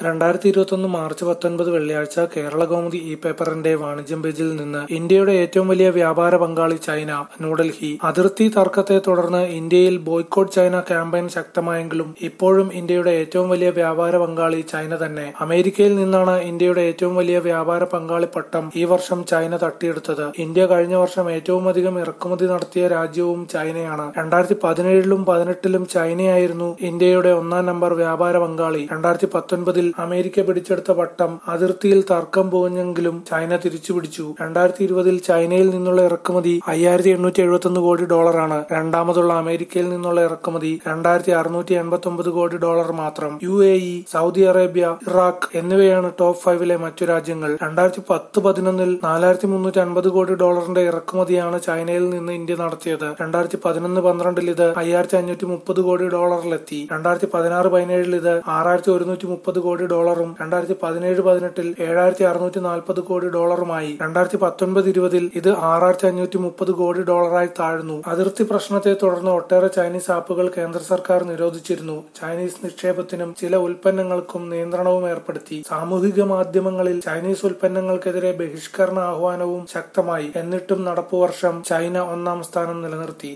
രണ്ടായിരത്തി ഇരുപത്തൊന്ന് മാർച്ച് പത്തൊൻപത് വെള്ളിയാഴ്ച കേരളകൗമുദി ഇ പേപ്പറിന്റെ വാണിജ്യം പേജിൽ നിന്ന് ഇന്ത്യയുടെ ഏറ്റവും വലിയ വ്യാപാര പങ്കാളി ചൈന ന്യൂഡൽഹി അതിർത്തി തർക്കത്തെ തുടർന്ന് ഇന്ത്യയിൽ ബോയ്ക്കോട്ട് ചൈന ക്യാമ്പയിൻ ശക്തമായെങ്കിലും ഇപ്പോഴും ഇന്ത്യയുടെ ഏറ്റവും വലിയ വ്യാപാര പങ്കാളി ചൈന തന്നെ അമേരിക്കയിൽ നിന്നാണ് ഇന്ത്യയുടെ ഏറ്റവും വലിയ വ്യാപാര പങ്കാളി പട്ടം ഈ വർഷം ചൈന തട്ടിയെടുത്തത് ഇന്ത്യ കഴിഞ്ഞ വർഷം ഏറ്റവും അധികം ഇറക്കുമതി നടത്തിയ രാജ്യവും ചൈനയാണ് രണ്ടായിരത്തി പതിനേഴിലും പതിനെട്ടിലും ചൈനയായിരുന്നു ഇന്ത്യയുടെ ഒന്നാം നമ്പർ വ്യാപാര പങ്കാളി രണ്ടായിരത്തി പത്തൊൻപതിൽ അമേരിക്ക പിടിച്ചെടുത്ത പട്ടം അതിർത്തിയിൽ തർക്കം പോഞ്ഞെങ്കിലും ചൈന തിരിച്ചുപിടിച്ചു രണ്ടായിരത്തി ഇരുപതിൽ ചൈനയിൽ നിന്നുള്ള ഇറക്കുമതി അയ്യായിരത്തി എണ്ണൂറ്റി എഴുപത്തി ഒന്ന് കോടി ഡോളറാണ് രണ്ടാമതുള്ള അമേരിക്കയിൽ നിന്നുള്ള ഇറക്കുമതി രണ്ടായിരത്തി അറുന്നൂറ്റി എൺപത്തി ഒമ്പത് കോടി ഡോളർ മാത്രം U A E Saudi Arabia Iraq എന്നിവയാണ് ടോപ്പ് ഫൈവിലെ മറ്റു രാജ്യങ്ങൾ രണ്ടായിരത്തി പത്ത് പതിനൊന്നിൽ നാലായിരത്തി മുന്നൂറ്റി അൻപത് കോടി ഡോളറിന്റെ ഇറക്കുമതിയാണ് ചൈനയിൽ നിന്ന് ഇന്ത്യ നടത്തിയത് രണ്ടായിരത്തി പതിനൊന്ന് പന്ത്രണ്ടിൽ ഇത് അയ്യായിരത്തി അഞ്ഞൂറ്റി മുപ്പത് കോടി ഡോളറിലെത്തി രണ്ടായിരത്തി പതിനാറ് പതിനേഴിൽ ഇത് ആറായിരത്തി ഒരുന്നൂറ്റി മുപ്പത് കോടി ഡോളറും രണ്ടായിരത്തി പതിനേഴ് പതിനെട്ടിൽ ഏഴായിരത്തി അറുന്നൂറ്റി നാൽപ്പത് കോടി ഡോളറുമായി രണ്ടായിരത്തി പത്തൊൻപത് ഇരുപതിൽ ഇത് ആറായിരത്തി അഞ്ഞൂറ്റി മുപ്പത് കോടി ഡോളറായി താഴ്ന്നു അതിർത്തി പ്രശ്നത്തെ തുടർന്ന് ഒട്ടേറെ ചൈനീസ് ആപ്പുകൾ കേന്ദ്ര സർക്കാർ നിരോധിച്ചിരുന്നു ചൈനീസ് നിക്ഷേപത്തിനും ചില ഉൽപ്പന്നങ്ങൾക്കും നിയന്ത്രണവും ഏർപ്പെടുത്തി സാമൂഹിക മാധ്യമങ്ങളിൽ ചൈനീസ് ഉൽപ്പന്നങ്ങൾക്കെതിരെ ബഹിഷ്കരണ ആഹ്വാനവും ശക്തമായി എന്നിട്ടും നടപ്പുവർഷം ചൈന ഒന്നാം സ്ഥാനം നിലനിർത്തി